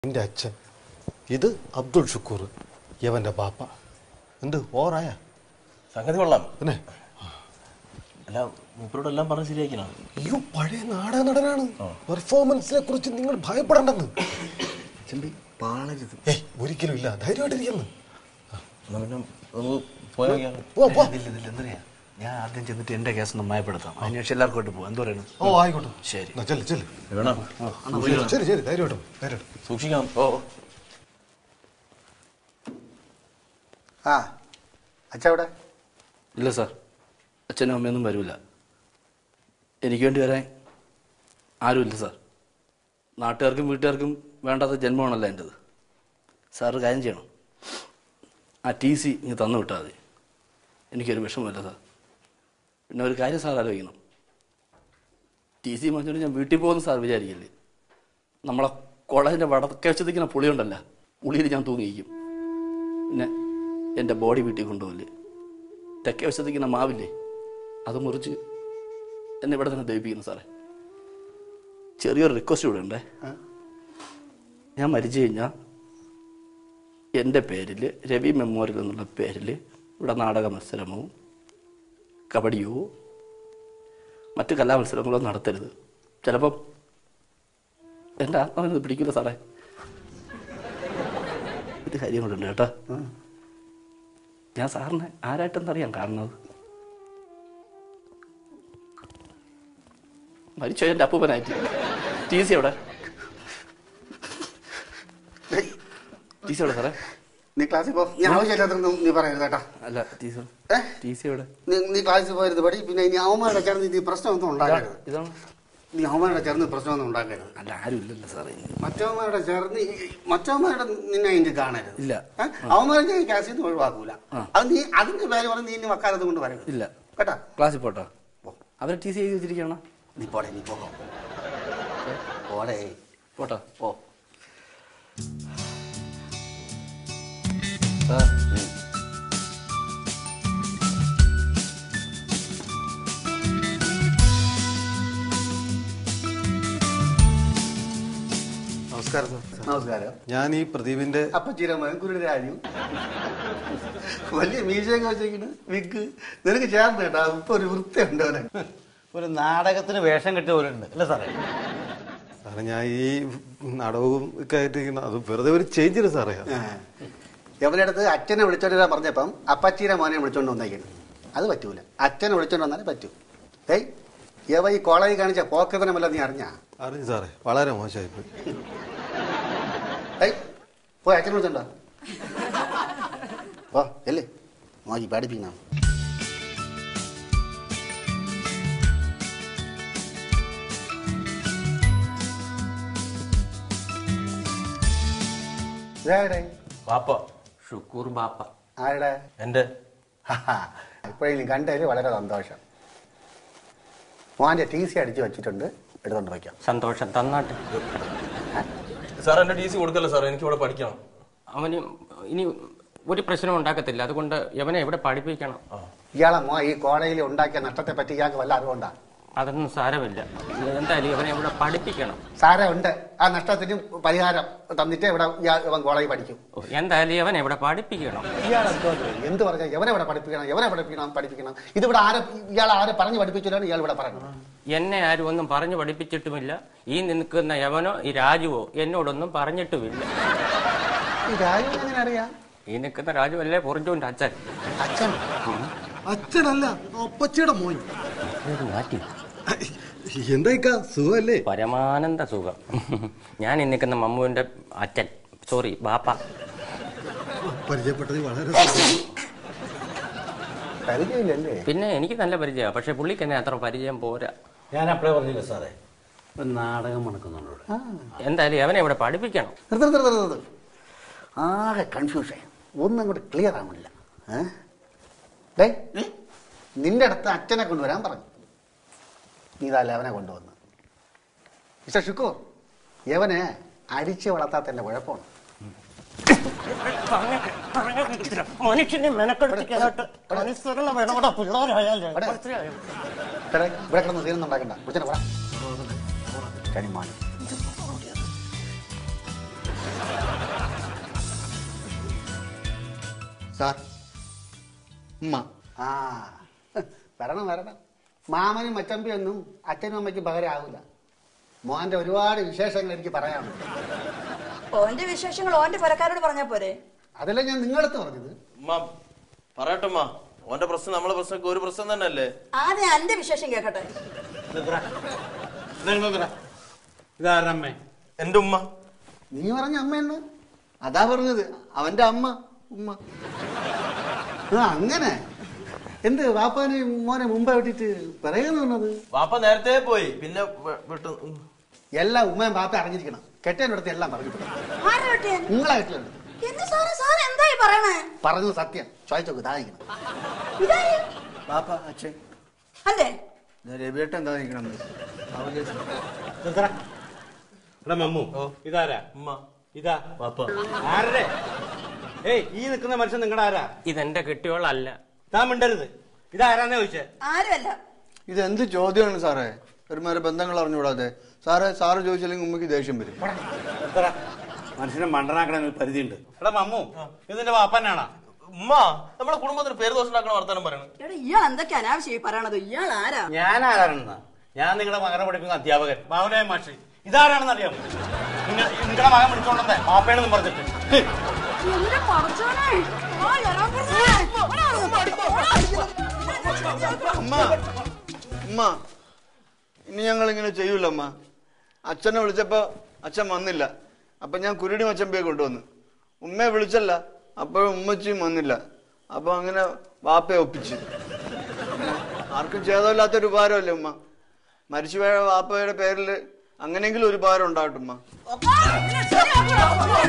എൻ്റെ അച്ഛൻ ഇത് അബ്ദുൾ ഷുക്കൂർ യവൻ്റെ ബാപ്പ എന്ത് ഓറായ സംഗതി കൊള്ളാം പിന്നെ അല്ല മൂപ്പരോടെല്ലാം പറഞ്ഞ് ശരിയാക്കണം അയ്യോ പഴയ നാടക നടനാണ് പെർഫോമൻസിനെ കുറിച്ച് നിങ്ങൾ ഭയപ്പെടണ്ടെന്ന് ചെമ്പി പാളരുത് ഏയ് ഒരിക്കലും ഇല്ല ധൈര്യമായിട്ടിരിക്കുന്നു എന്നാ പിന്നെ നമുക്ക് പോയാൽ പോ, പോ. ഇതില്ല ഇതില്ല എന്തറിയാ ഞാൻ ആദ്യം ചെന്നിട്ട് എന്റെ കേസ് ഒന്ന് മയപ്പെടുത്താം അതിനുശേഷം എല്ലാവർക്കും പോകാം എന്ത് പറയുന്നു ഓ ആയിക്കോട്ടെ ശരി. എന്നാ ചെല്ല് ചെല്ല് വേണം ശരി ശരി ധൈര്യമായിട്ടും ധൈര്യമായിട്ടും സൂക്ഷിക്കാം ഓ ആ അച്ഛ അവിടെ ഇല്ല സാർ അച്ഛനും അമ്മയൊന്നും വരില്ല എനിക്ക് വേണ്ടി വരാൻ ആരുമില്ല സാർ നാട്ടുകാർക്കും വീട്ടുകാർക്കും വേണ്ടാത്ത ജന്മമാണല്ലോ എൻ്റെത് സാറ് കാര്യം ചെയ്യണം ആ ടി സി ഇങ്ങ് തന്നു വിട്ടാൽ മതി എനിക്കൊരു വിഷമമില്ല സാർ പിന്നെ ഒരു കാര്യം സാർ ആലോചിക്കണം ടി സി വാങ്ങിച്ചുകൊണ്ട് ഞാൻ വീട്ടിൽ പോകുന്ന സാർ വിചാരിക്കില്ലേ നമ്മളെ കോളേജിൻ്റെ വടക്കെ വെച്ച് നിൽക്കുന്ന പുളിയുണ്ടല്ല പുളിയിൽ ഞാൻ തൂങ്ങിയിരിക്കും പിന്നെ എൻ്റെ ബോഡി വീട്ടിൽ കൊണ്ടുപോകില്ലേ തെക്കേ വശത്തേക്കുന്ന മാവില്ലേ അത് മുറിച്ച് എന്നെ ഇവിടെ തന്നെ ദഹിപ്പിക്കുന്നു സാറേ ചെറിയൊരു റിക്വസ്റ്റ് ഇവിടെ ഉണ്ടേ ഞാൻ മരിച്ചു കഴിഞ്ഞാൽ എൻ്റെ പേരിൽ രവി മെമ്മോറിയൽ എന്നുള്ള പേരിൽ ഇവിടെ നാടക മത്സരമോ കബഡിയോ മറ്റു കലാമത്സരങ്ങളോ നടത്തരുത് ചിലപ്പം എൻ്റെ ആത്മാവിനത് പിടിക്കില്ല സാറേ ഇത് കാര്യങ്ങളുണ്ട് കേട്ടോ ഞാൻ സാറിനെ ആരായിട്ടെന്നറിയാൻ കാണുന്നത് മരിച്ചോ എൻ്റെ അപ്പൂപ്പനായിട്ട് ടി സി എവിടെ ടി സി എവിടെ സാറേ നീ ക്ലാസ്സിൽ പോ നീ ആവശ്യമില്ലാത്തൊന്നും നീ പറയരുത് കേട്ടാ അല്ല ടി സി ഏ? ടി സി എവിടെ നീ നീ ക്ലാസ്സിൽ പോയിരുത് പടി പിന്നെ ഇനി അവന്മാരുടെ ചേർന്ന് നീ പ്രശ്നമൊന്നും ഉണ്ടാക്കരുത് ഇതാണ് നീ അവന്മാരുടെ ചേർന്ന് പ്രശ്നമൊന്നും ഉണ്ടാക്കരുത് അല്ല ആരും ഇല്ലല്ലോ സാറേ മറ്റവന്മാരുടെ ചേർന്ന് ഈ- മറ്റവന്മാരുടെ നിന്നെ ഇഞ്ചി കാണരുത് ഇല്ല. ഏ? അവന്മാരുടെ ഈ ക്ലാസ്സിൽ നിന്ന് ഒഴിവാക്കൂല അത് നീ അതിന്റെ പേര് പറഞ്ഞ് നീ ഇനി വക്കാലത്ത് കൊണ്ട് വരരുത് ഇല്ല കേട്ടാ ക്ലാസ്സിൽ പോട്ടോ പോ. അവർ ടി സി എഴുതി വെച്ചിരിക്കണം നീ പോടെ നീ പോകോ പോടേ പോട്ടോ പോ സാർ നമസ്കാരം സാർ നമസ്കാരം ഞാൻ ഈ പ്രദീപിന്റെ അപ്പച്ചീര മകൻ കുരുരാജു വലിയ മീശയൊക്കെ വെച്ചിരിക്കുന്നു വിക്ക് നിനക്ക് ചേർന്ന് കേട്ടാ ഇപ്പൊ ഒരു വൃത്തിയുണ്ട് അവനെ ഒരു നാടകത്തിന് വേഷം കെട്ടിയവരുണ്ട് അല്ലേ സാറേ സാറേ ഞാൻ ഈ നാടകവും ഒക്കെ ആയിട്ട് ഇങ്ങനെ അത് വെറുതെ ഒരു ചേഞ്ചിന് സാറേ എവന്റെ അടുത്ത് അച്ഛനെ വിളിച്ചോണ്ട് വരാൻ പറഞ്ഞപ്പം അപ്പച്ചീരെ മോനെ വിളിച്ചോണ്ട് വന്നേക്കുന്നു അത് പറ്റൂല അച്ഛനെ വിളിച്ചോണ്ട് വന്നാലേ പറ്റൂ ഏയ് യവ ഈ കോളേജിൽ കാണിച്ച പോക്കതനമല്ല നീ അറിഞ്ഞാ അറിഞ്ഞു സാറേ വളരെ മോശമായിപ്പോയി ഏയ് പോയി അച്ഛനെ വിളിച്ചോണ്ടോ ഓ അല്ലേ നോക്കി പാടിപ്പിക്കണം ഇതാരുടെ പാപ്പ ഷുക്കൂർ ബാപ്പ ആരുടെ എൻ്റെ ഇപ്പോഴെങ്കിലും കണ്ടതിൽ വളരെ സന്തോഷം മോൻ്റെ ടി സി അടിച്ച് വെച്ചിട്ടുണ്ട് എടുത്തോണ്ട് വയ്ക്കാം സന്തോഷം തന്നാട്ടെ സാർ എൻ്റെ ടി സി കൊടുക്കല്ലോ സാർ എനിക്ക് ഇവിടെ പഠിക്കണം അവന് ഇനി ഒരു പ്രശ്നം ഉണ്ടാക്കത്തില്ല അതുകൊണ്ട് യവനെ എവിടെ പഠിപ്പിക്കണം ഇയാളെ മോ ഈ കോളേജിൽ ഉണ്ടാക്കിയ നഷ്ടത്തെ പറ്റി ഇയാൾക്ക് വല്ല അറിവുണ്ടാ അതൊന്നും സാരമില്ല എന്തായാലും ഇവനെ ഇവിടെ പഠിപ്പിക്കണം സാരം ഉണ്ട് ആ നഷ്ടത്തിന് പരിഹാരം തന്നിട്ട് ഇവിടെ ഇയാൾ ഇവൻ കോളേജിൽ പഠിക്കും ഓ, എന്തായാലും ഇവനെ ഇവിടെ പഠിപ്പിക്കണം ഇയാൾ എന്തോ എന്ത് പറഞ്ഞാൽ എവനെ ഇവിടെ പഠിപ്പിക്കണം എവനെ പഠിപ്പിക്കണം പഠിപ്പിക്കണം ഇതിവിടെ ആരെ ഇയാൾ ആരെ പറഞ്ഞു പഠിപ്പിച്ചാലാണ് ഇയാൾ ഇവിടെ പറയുന്നത് എന്നെ ആരും ഒന്നും പറഞ്ഞു പഠിപ്പിച്ചിട്ടുമില്ല ഈ നിൽക്കുന്ന യവനോ ഈ രാജുവോ എന്നോടൊന്നും പറഞ്ഞിട്ടുമില്ല ഈ രാജു എങ്ങനെ അറിയാം ഈ നിൽക്കുന്ന രാജു അല്ലേ പൊറിഞ്ചോന്റെ അച്ഛൻ അച്ഛൻ അച്ഛനല്ല അപ്പച്ചിയുടെ മോൻ ഇത് മാറ്റി എന്താ സുഖമല്ലേ പരമാനന്ദ സുഖം ഞാൻ ഈ നിൽക്കുന്ന മമ്മുവിന്റെ അച്ഛൻ സോറി ബാപ്പ പരിചയപ്പെട്ടത് വളരെ പരിചയമില്ലല്ലേ പിന്നെ എനിക്ക് നല്ല പരിചയമാണ് പക്ഷെ പുള്ളിക്ക് എന്നെ അത്ര പരിചയം പോരാ ഞാൻ അപ്പഴേ പറഞ്ഞില്ല സാറേ ഒരു നാടകം മണക്കുന്നുണ്ട് ഇവിടെ എന്തായാലും അവനെ ഇവിടെ പഠിപ്പിക്കണം നിർത്ത് നിർത്ത് നിർത്ത് നിർത്ത്. ആകെ കൺഫ്യൂഷൻ ഒന്നും അങ്ങോട്ട് ക്ലിയർ ആവണില്ല ഏ? ഡേയ്, നിന്റെ അടുത്ത് അച്ഛനെ കൊണ്ടുവരാൻ പറഞ്ഞു നീ ഇതല്ല അവനെ കൊണ്ടുവന്ന് മിസ്റ്റർ ഷുക്കൂർ യവനെ അരിച്ച് വളർത്താത്തതിന്റെ കുഴപ്പമാണ് മനുഷ്യനെ മെനക്കെടുത്തിട്ട് അനുസരണം വേണം പിള്ളേരായാലേ ഇവിടെ. എടാ, ഇവിടെ കിടന്ന് സീനൊന്നും ഉണ്ടാക്കണ്ട വിളിച്ചനെ പറ കണിമാൻ സാർ ഉമ്മ ആ വരണം വരണം മാമനും മച്ചമ്പിയൊന്നും അച്ഛനും അമ്മയ്ക്കും പകരമാവില്ല മോന്റെ ഒരുപാട് വിശേഷങ്ങൾ എനിക്ക് പറയാനുണ്ട് ഓന്റെ വിശേഷങ്ങൾ ഓന്റെ പുരക്കാരോട് പറഞ്ഞാ പോരെ അതല്ലേ ഞാൻ നിങ്ങളടുത്ത് പറഞ്ഞത് ഉമ്മ പറയട്ടെ ഉമ്മ ഓന്റെ പ്രശ്നം നമ്മളെ പ്രശ്നമൊക്കെ ഒരു പ്രശ്നം തന്നെ അല്ലേ ആദ്യം എന്റെ വിശേഷം കേക്കട്ടെ ഇതാരമ്മേ എന്റെ ഉമ്മ നീ പറഞ്ഞ അമ്മയെന്ന് അതാ പറഞ്ഞത് അവന്റെ അമ്മ ഉമ്മ ആ അങ്ങനെ എന്ത് വാപ്പാനെ മോനെ മുമ്പേ വിട്ടിട്ട് പറയുന്നു വന്നത് വാപ്പ നേരത്തെ പോയി പിന്നെ വ- വിട്ടു ഉം. എല്ലാം ഉമ്മയും ബാപ്പ അറിഞ്ഞിരിക്കണം കെട്ടേനടുത്ത് എല്ലാം പറഞ്ഞു ആരാ വെട്ടിയൻ നിങ്ങളെ വീട്ടിലുണ്ട് എന്റെ സാറേ സാറ് എന്തായി പറയണേ പറഞ്ഞത് സത്യം ചോദിച്ചോക്ക് താങ്ങിക്കണം ഇതായി ബാപ്പ അച്ഛൻ അല്ലേ രവിയേട്ടൻ എന്താ നിൽക്കണം ഇവിടെ മമ്മു ഇതാരാ ഉമ്മ ഇതാ വാപ്പ ആരുടെ ഏയ് ഈ നിൽക്കുന്ന മനുഷ്യൻ നിങ്ങളുടെ ആരാ ഇതെന്റെ കെട്ടിയോളല്ല താൻ മിണ്ടരുത് ഇതാരാന്നേ ചോദിച്ചേ ആരുമല്ല ഇതെന്ത് ചോദ്യമാണ് സാറേ ഒരുമാതിരി ബന്ധങ്ങൾ അറിഞ്ഞുകൂടാതെ സാറേ സാറ് ചോദിച്ചില്ലെങ്കിൽ ഉമ്മയ്ക്ക് ദേഷ്യം വരും എത്ര മനുഷ്യനെ മണ്ടനാക്കണ ഒരു പരിധിയുണ്ട് എടാ മമ്മു ഇതിന്റെ വാപ്പനാണാ ഉമ്മ നമ്മളെ കുടുംബത്തിന് പേര് ദോഷം ഉണ്ടാക്കണ വർത്താനം പറയണം എടാ ഇയാൾ എന്തൊക്കെ അനാവശ്യം ഈ പറയണത് ഇയാൾ ആരാ ഞാൻ ആരാണെന്ന ഞാൻ നിങ്ങളുടെ മകനെ പഠിപ്പിക്കുന്ന അധ്യാപകൻ ബാബുരായ മാഷി ഇതാരാണെന്ന് അറിയാമോ നിങ്ങൾ നിങ്ങളുടെ മകൻ വിളിച്ചോണ്ടേ മാപ്പയാണെന്ന് പറഞ്ഞിട്ട് ഹ്. എന്റെ പടച്ചോനെ ആ, എടാ, അമ്മ അമ്മ ഇനി ഞങ്ങൾ ഇങ്ങനെ ചെയ്യൂല അമ്മ അച്ഛനെ വിളിച്ചപ്പോ അച്ഛൻ വന്നില്ല അപ്പൊ ഞാൻ കുരുടി മച്ചമ്പിയെ കൊണ്ടുവന്നു ഉമ്മയെ വിളിച്ചല്ല അപ്പോഴും ഉമ്മച്ചിയും വന്നില്ല അപ്പൊ അങ്ങനെ വാപ്പയെ ഒപ്പിച്ച് ആർക്കും ഛേദമില്ലാത്തൊരു ഉപകാരമല്ലേ ഉമ്മ മരിച്ചുപോയ വാപ്പയുടെ പേരിൽ അങ്ങനെയെങ്കിലും ഒരു ഉപകാരം ഉണ്ടാകട്ടെ ഉമ്മ ആ, ശരിയാക്കടാ.